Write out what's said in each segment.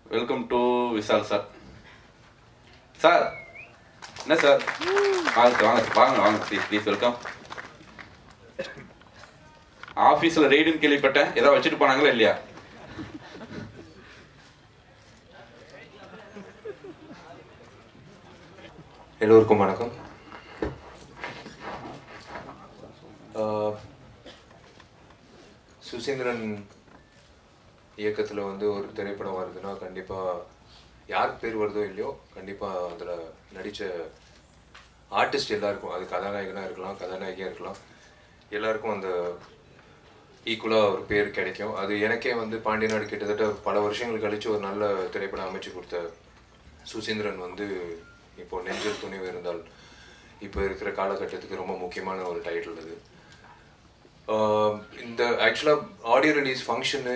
welcome to Vishal sir sir என்ன sir வாங்க sir வாங்க சார் வாங்க வாங்க ப்ளீஸ் ப்ளீஸ் வெல்கம் ஆஃபீஸில் ரெய்டுன்னு கேள்விப்பட்டேன் ஏதாவது வச்சுட்டு போனாங்களா இல்லையா எல்லோருக்கும் வணக்கம் ஆஹ், சுசீந்திரன் இயக்கத்தில் வந்து ஒரு திரைப்படம் வருதுன்னா கண்டிப்பாக யாருக்கு பேர் வருதோ இல்லையோ கண்டிப்பாக அதில் நடித்த ஆர்டிஸ்ட் எல்லாருக்கும் அது கதாநாயகனாக இருக்கலாம் கதாநாயகியாக இருக்கலாம் எல்லாருக்கும் அந்த ஈக்குவலாக ஒரு பேர் கிடைக்கும் அது எனக்கே வந்து பாண்டியநாடு கிட்டத்தட்ட பல வருஷங்கள் கழிச்சு ஒரு நல்ல திரைப்படம் அமைச்சு கொடுத்த சுசீந்திரன் வந்து இப்போ நெஞ்சல் துணிவு இருந்தால் இப்போ இருக்கிற காலகட்டத்துக்கு ரொம்ப முக்கியமான ஒரு டைட்டில் அது ஆஹ் இந்த ஆக்சுவலாக audio release function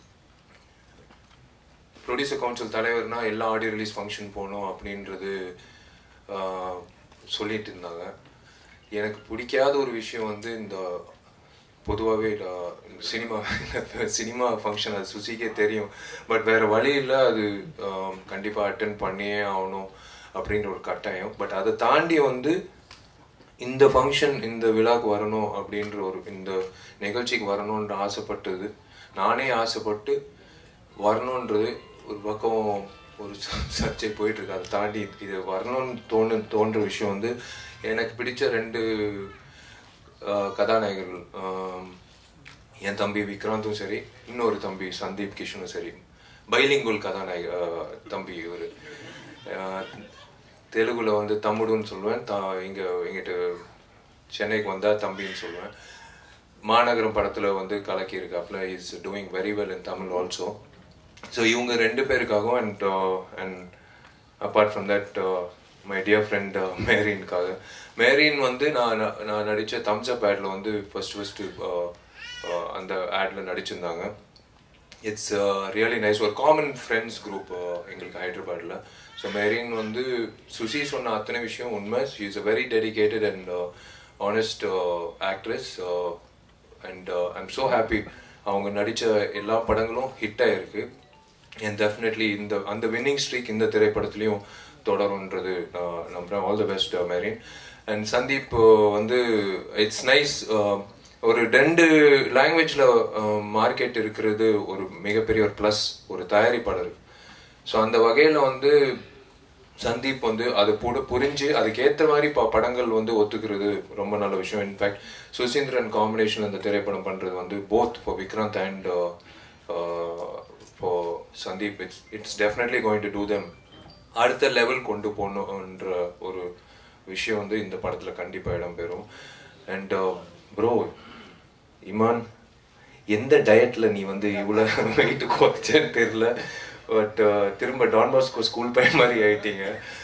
producer council தலைவர்னா எல்லா ஆடியோ ரிலீஸ் ஃபங்க்ஷன் போகணும் அப்படின்றது ஆஹ் சொல்லிட்டு இருந்தாங்க எனக்கு பிடிக்காத ஒரு விஷயம் வந்து இந்த பொதுவாகவே சினிமா சினிமா ஃபங்க்ஷன் அது சுசிக்கே தெரியும் பட் வேற வழி இல்லை அது கண்டிப்பாக அட்டன் பண்ணியே ஆகணும் அப்படின்ற ஒரு கட்டாயம் பட் அதை தாண்டி வந்து இந்த ஃபங்க்ஷன் இந்த விழாக்கு வரணும் அப்படின்ற ஒரு இந்த நிகழ்ச்சிக்கு வரணுன்ற ஆசைப்பட்டது நானே ஆசைப்பட்டு வரணுன்றது ஒரு பக்கம் ஒரு ச- சர்ச்சை போயிட்டு இருக்கு அதை தாண்டி இது வரணும்னு தோணு தோன்ற விஷயம் வந்து எனக்கு பிடிச்ச ரெண்டு ஆஹ், கதாநாயகர்கள் ஆம், என் தம்பி விக்ராந்தும் சரி இன்னொரு தம்பி சந்தீப் கிஷனும் சரி பைலிங்குல் கதாநாயக ஆஹ், தம்பி இவர் தெலுங்குல வந்து தம்முடுன்னு சொல்லுவேன் த இங்கே எங்கிட்ட சென்னைக்கு வந்தால் தம்பின்னு சொல்லுவேன் மாநகரம் படத்தில் வந்து கலக்கி இருக்காப்புல is doing very well in Tamil also so இவங்க ரெண்டு பேருக்காகவும் and and apart from that my dear friend மேரின்காக மேரின் வந்து நான் ந- நான் நடித்த தம்ஸ் அப் ஆடில் வந்து ஃபர்ஸ்ட் ஃபஸ்ட்டு அந்த ஆடில் நடிச்சிருந்தாங்க இட்ஸ் ரியலி நைஸ் ஒரு காமன் ஃப்ரெண்ட்ஸ் குரூப் எங்களுக்கு ஹைதராபாத்தில் ஸோ மெரின் வந்து சுசி சொன்ன அத்தனை விஷயம் உண்மை she is a very dedicated and honest actress and I'm so happy அவங்க நடித்த எல்லா படங்களும் ஹிட் ஆயிருக்கு அண்ட் டெஃபினெட்லி இந்த அந்த வின்னிங் ஸ்ட்ரீக் இந்த திரைப்படத்துலையும் தொடரும்ன்றது நான் நம்புகிறேன் all the best Merin and Sandeep uh, வந்து இட்ஸ் நைஸ் ஒரு ரெண்டு லாங்குவேஜில் மார்க்கெட் இருக்கிறது ஒரு மிகப்பெரிய ஒரு ப்ளஸ் ஒரு தயாரிப்பாளர் ஸோ அந்த வகையில் வந்து சந்தீப் வந்து அது புடு புரிஞ்சு அதுக்கேற்ற மாதிரி ப படங்கள் வந்து ஒத்துக்கிறது ரொம்ப நல்ல விஷயம் இன்ஃபேக்ட் சுசீந்திரன் காம்பினேஷன் அந்த திரைப்படம் பண்ணுறது வந்து both for Vikrant and for Sandeep it's it's definitely going to do them அடுத்த லெவல் கொண்டு போகணுன்ற ஒரு விஷயம் வந்து இந்த படத்தில் கண்டிப்பாக இடம்பெறும் அண்ட் ப்ரோ இமான் எந்த டயட்டில் நீ வந்து இவ்வளோ வெயிட் குறைச்சேன்னு தெரியல பட் திரும்ப டான் பாஸ்கோ ஸ்கூல் பையன் மாதிரி ஆயிட்டீங்க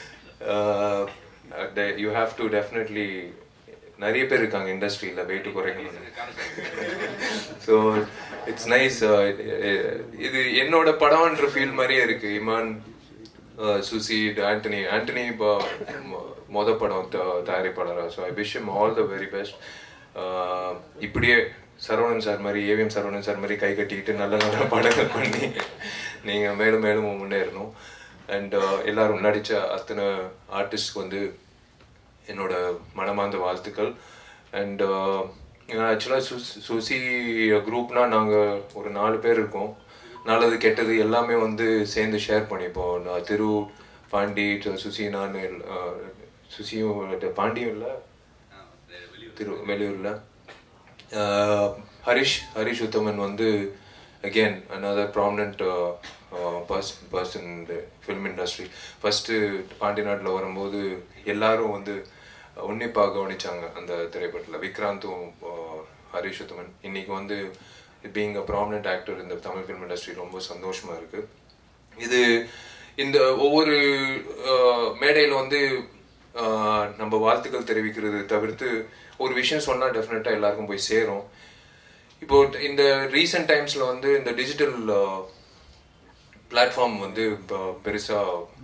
யூ ஹாவ் டு டெஃபினெட்லி நிறைய பேர் இருக்காங்க இண்டஸ்ட்ரியில் வெயிட் குறைக்கணும் ஸோ இட்ஸ் நைஸ் இது என்னோட படம்ன்ற ஃபீல் மாதிரியே இருக்கு இமான் சுசி ஆண்டனி ஆண்டனி இப்போ மொ- மொத படம் த- தயாரிப்பாளரா so I wish all the very best இப்படியே சரவணன் சார் மாதிரி ஏவிஎம் சரவணன் சார் மாதிரி கை கட்டிக்கிட்டு நல்ல நல்ல படங்கள் பண்ணி நீங்கள் மேலும் மேலும் முன்னேறணும் அண்ட் எல்லாரும் நடித்த அத்தனை ஆர்டிஸ்ட்க்கு வந்து என்னோட மனமார்ந்த வாழ்த்துக்கள் அண்ட் ஆக்சுவலாக சு சுசி குரூப்னா நாங்கள் ஒரு நாலு பேர் இருக்கோம் நல்லது கெட்டது எல்லாமே வந்து சேர்ந்து ஷேர் பண்ணிப்போம் நான் திரு பாண்டி ட- சுசி நான் எல்- அஹ், சுசியும் ட- பாண்டியும் இல்லை திரு வெளியூரில் ஹரிஷ் ஹரிஷ் உத்தமன் வந்து again another prominent uh, uh, person person in the film industry first பாண்டிநாட்டில் வரும்போது எல்லாரும் வந்து உன்னிப்பாக கவனிச்சாங்க அந்த திரைப்படத்தில் விக்ராந்தும் uh, ஹரிஷ் உத்தமன் இன்னைக்கு வந்து பீங் அ ப்ராமினென்ட் ஆக்டர் இந்த தமிழ் ஃபிலிம் இண்டஸ்ட்ரி ரொம்ப சந்தோஷமா இருக்கு இது இந்த ஒவ்வொரு மேடையில் வந்து ஆஹ், நம்ம வாழ்த்துக்கள் தெரிவிக்கிறது தவிர்த்து ஒரு விஷயம் சொன்னா டெஃபினட்டா எல்லாருக்கும் போய் சேரும் இப்போ இந்த ரீசெண்ட் டைம்ஸ்ல வந்து இந்த டிஜிட்டல் பிளாட்ஃபார்ம் வந்து இப்போ பெருசா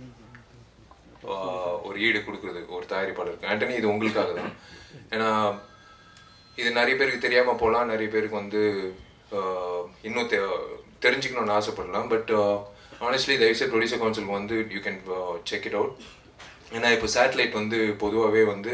ஆஹ், ஒரு ஈடு கொடுக்குறது ஒரு தயாரிப்பாளருக்கு ஆண்டனி இது உங்களுக்காக தான் ஏன்னா இது நிறைய பேருக்கு தெரியாம போகலாம் நிறைய பேருக்கு வந்து ஆஹ், இன்னும் தெ தெரிஞ்சுக்கணும்னு ஆசைப்படலாம் பட் ஆனஸ்ட்லி தயவுசெய்து ப்ரொடியூசர் கவுன்சில் வந்து you can check it out ஏன்னா இப்போ சேட்டலைட் வந்து பொதுவாகவே வந்து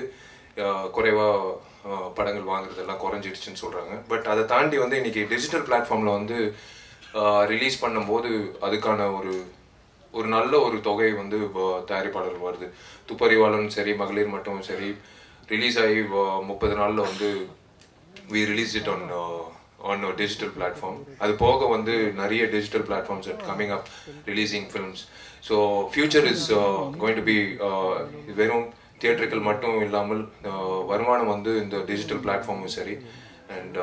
குறைவாக படங்கள் வாங்குறதெல்லாம் குறைஞ்சிடுச்சுன்னு சொல்கிறாங்க பட் அதை தாண்டி வந்து இன்னைக்கு டிஜிட்டல் பிளாட்ஃபார்மில் வந்து ரிலீஸ் பண்ணும்போது அதுக்கான ஒரு ஒரு நல்ல ஒரு தொகை வந்து வ- தயாரிப்பாளர்கள் வருது துப்பறிவாளன் சரி மகளிர் மட்டும் சரி ரிலீஸ் ஆகி வ- முப்பது நாளில் வந்து we release it on on digital platform அது போக வந்து நிறைய digital platforms coming up releasing films so future is going to be வெறும் தியேட்டர்கள் மட்டும் இல்லாமல் uh, வருமானம் வந்து இந்த டிஜிட்டல் பிளாட்ஃபார்மும் சரி அண்ட்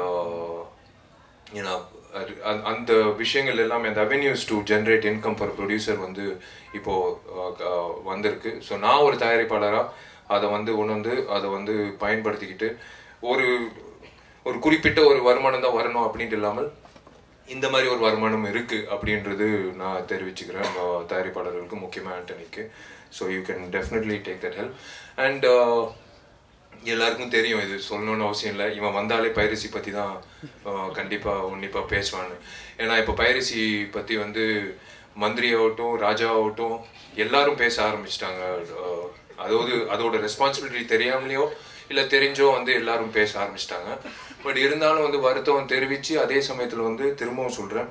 ஏன்னா அது- அந்த- அந்த விஷயங்கள் எல்லாமே அந்த avenues to generate income for producer வந்து இப்போ அஹ், க- வந்திருக்கு ஸோ நான் ஒரு தயாரிப்பாளராக அதை வந்து உணர்ந்து அதை வந்து பயன்படுத்திக்கிட்டு ஒரு ஒரு குறிப்பிட்ட ஒரு வருமானம் தான் வரணும் அப்படின்ட்டு இல்லாமல் இந்த மாதிரி ஒரு வருமானம் இருக்கு அப்படின்றது நான் தெரிவிச்சுக்கிறேன் அஹ், தயாரிப்பாளர்களுக்கு முக்கியமாக ஆண்டனிக்கு so you can definitely take that help and எல்லாருக்கும் தெரியும் இது சொல்லணும்னு அவசியம் இல்லை இவன் வந்தாலே பைரசி பற்றி தான் அஹ், கண்டிப்பா உன்னிப்பா பேசுவான்னு ஏன்னா இப்போ பைரசி பற்றி வந்து மந்திரி ஆகட்டும் ராஜா ஆகட்டும் எல்லாரும் பேச ஆரம்பிச்சிட்டாங்க அதாவது அதோட ரெஸ்பான்சிபிலிட்டி தெரியாமலையோ இல்லை தெரிஞ்சோ வந்து எல்லாரும் பேச ஆரம்பிச்சிட்டாங்க பட் இருந்தாலும் வந்து வருத்தம் தெரிவித்து அதே சமயத்தில் வந்து திரும்பவும் சொல்கிறேன்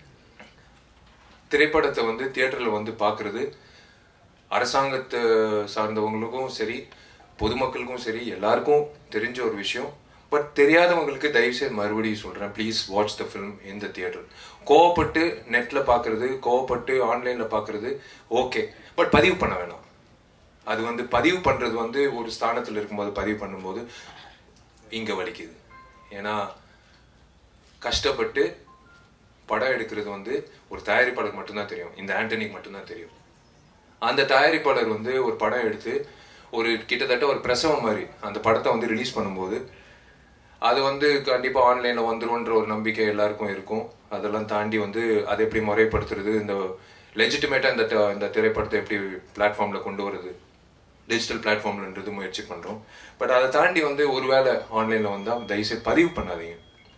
திரைப்படத்தை வந்து தியேட்டரில் வந்து பார்க்குறது அரசாங்கத்தை சார்ந்தவங்களுக்கும் சரி பொதுமக்களுக்கும் சரி எல்லாருக்கும் தெரிஞ்ச ஒரு விஷயம் பட் தெரியாதவங்களுக்கு தயவுசெய்து மறுபடியும் சொல்கிறேன் please watch the film in the theatre கோவப்பட்டு நெட்டில் பார்க்குறது கோவப்பட்டு ஆன்லைனில் பார்க்குறது ஓகே பட் பதிவு பண்ண வேணாம் அது வந்து பதிவு பண்ணுறது வந்து ஒரு ஸ்தானத்தில் இருக்கும்போது பதிவு பண்ணும்போது இங்கே வலிக்குது ஏன்னா கஷ்டப்பட்டு படம் எடுக்கிறது வந்து ஒரு தயாரிப்பாளருக்கு மட்டும்தான் தெரியும் இந்த ஆண்டனிக்கு மட்டும்தான் தெரியும் அந்த தயாரிப்பாளர் வந்து ஒரு படம் எடுத்து ஒரு கிட்டத்தட்ட ஒரு பிரசவம் மாதிரி அந்த படத்தை வந்து ரிலீஸ் பண்ணும்போது அது வந்து கண்டிப்பாக ஆன்லைனில் வந்துரும்ன்ற ஒரு நம்பிக்கை எல்லாருக்கும் இருக்கும் அதெல்லாம் தாண்டி வந்து அதை எப்படி முறைப்படுத்துறது இந்த லெஜிட்டிமேட்டாக இந்த ட- இந்த திரைப்படத்தை எப்படி பிளாட்ஃபார்மில் கொண்டு வருது டிஜிட்டல் பிளாட்ஃபார்ம்லன்றது முயற்சி பண்ணுறோம் பட் அதை தாண்டி வந்து ஒருவேளை ஆன்லைனில் வந்தால் தயவுசெய்து பதிவு பண்ணாதீங்க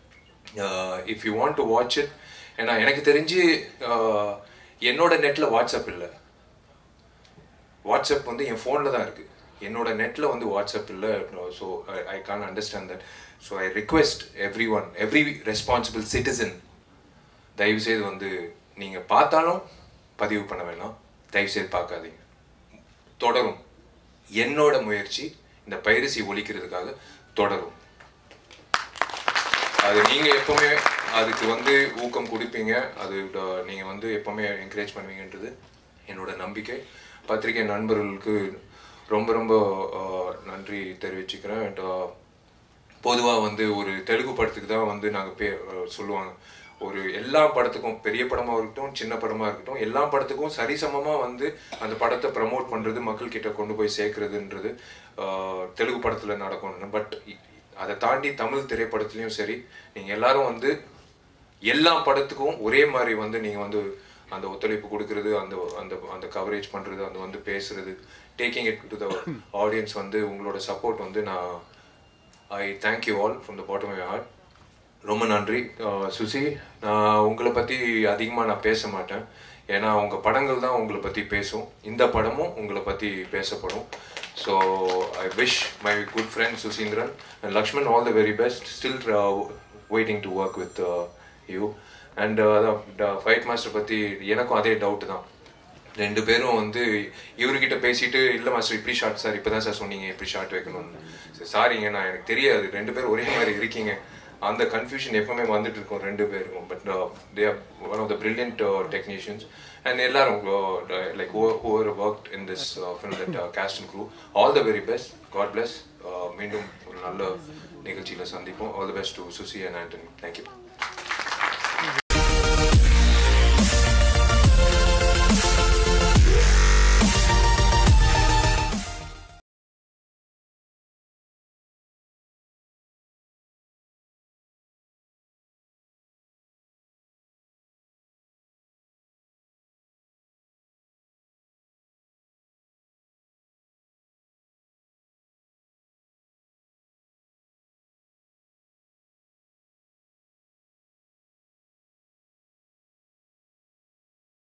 if you want to watch it ஏன்னா எனக்கு தெரிஞ்சு uh, என்னோட நெட்டில் வாட்ஸ்அப் இல்லை வாட்ஸ்அப் வந்து என் ஃபோனில் தான் இருக்குது என்னோட நெட்டில் வந்து வாட்ஸ்அப் இல்லை so I can understand that so I request every one every responsible citizen தயவுசெய்து வந்து நீங்கள் பார்த்தாலும் பதிவு பண்ண வேணாம் தயவுசெய்து பார்க்காதீங்க தொடரும் என்னோட முயற்சி இந்த பைரசி ஒழிக்கிறதுக்காக தொடரும் அது நீங்க எப்பவுமே அதுக்கு வந்து ஊக்கம் கொடுப்பீங்க அது ட- நீங்க வந்து எப்பவுமே என்கரேஜ் பண்ணுவீங்கன்றது என்னோட நம்பிக்கை பத்திரிகை நண்பர்களுக்கு ரொம்ப ரொம்ப ஆஹ், நன்றி தெரிவிச்சுக்கிறேன் அண்ட் பொதுவாக வந்து ஒரு தெலுங்கு படத்துக்கு தான் வந்து நாங்கள் பே ஆஹ், சொல்லுவாங்க ஒரு எல்லா படத்துக்கும் பெரிய படமாக இருக்கட்டும் சின்ன படமாக இருக்கட்டும் எல்லா படத்துக்கும் சரிசமமாக வந்து அந்த படத்தை ப்ரமோட் பண்ணுறது மக்கள் கிட்ட கொண்டு போய் சேர்க்கறதுன்றது ஆஹ், தெலுங்கு படத்தில் நடக்கணும்னு பட் அதை தாண்டி தமிழ் திரைப்படத்துலையும் சரி நீங்கள் எல்லாரும் வந்து எல்லா படத்துக்கும் ஒரே மாதிரி வந்து நீங்கள் வந்து அந்த ஒத்துழைப்பு கொடுக்கறது அந்த அந்த அந்த கவரேஜ் பண்ணுறது அந்த வந்து பேசுறது taking it to the audience வந்து உங்களோட சப்போர்ட் வந்து நான் I thank you all from the bottom of heart ரொம்ப நன்றி அஹ் சுசி நான் உங்களை பற்றி அதிகமாக நான் பேச மாட்டேன் ஏன்னா உங்கள் படங்கள் தான் உங்களை பற்றி பேசும் இந்த படமும் உங்களை பற்றி பேசப்படும் so I wish my good friend Suseenthiran and Lakshman all the very best still waiting to work with you and அதான் ஃபைட் மாஸ்டர் பற்றி எனக்கும் அதே டவுட் தான் ரெண்டு பேரும் வந்து இவர்கிட்ட பேசிட்டு இல்லை மாஸ்டர் இப்படி ஷார்ட் சார் இப்போ தான் சார் சொன்னீங்க இப்படி ஷார்ட் வைக்கணும்னு சரி சாரிங்க நான் எனக்கு தெரியாது ரெண்டு பேரும் ஒரே மாதிரி இருக்கீங்க அந்த கன்ஃபியூஷன் எப்பவுமே வந்துட்டு இருக்கும் ரெண்டு பேருக்கும் but they are one of the brilliant technicians and எல்லாரும் like over work in this film that cast and crew all the very best God bless மீண்டும் ஒரு நல்ல நிகழ்ச்சியில் சந்திப்போம் all the best to Suchi and Antony thank you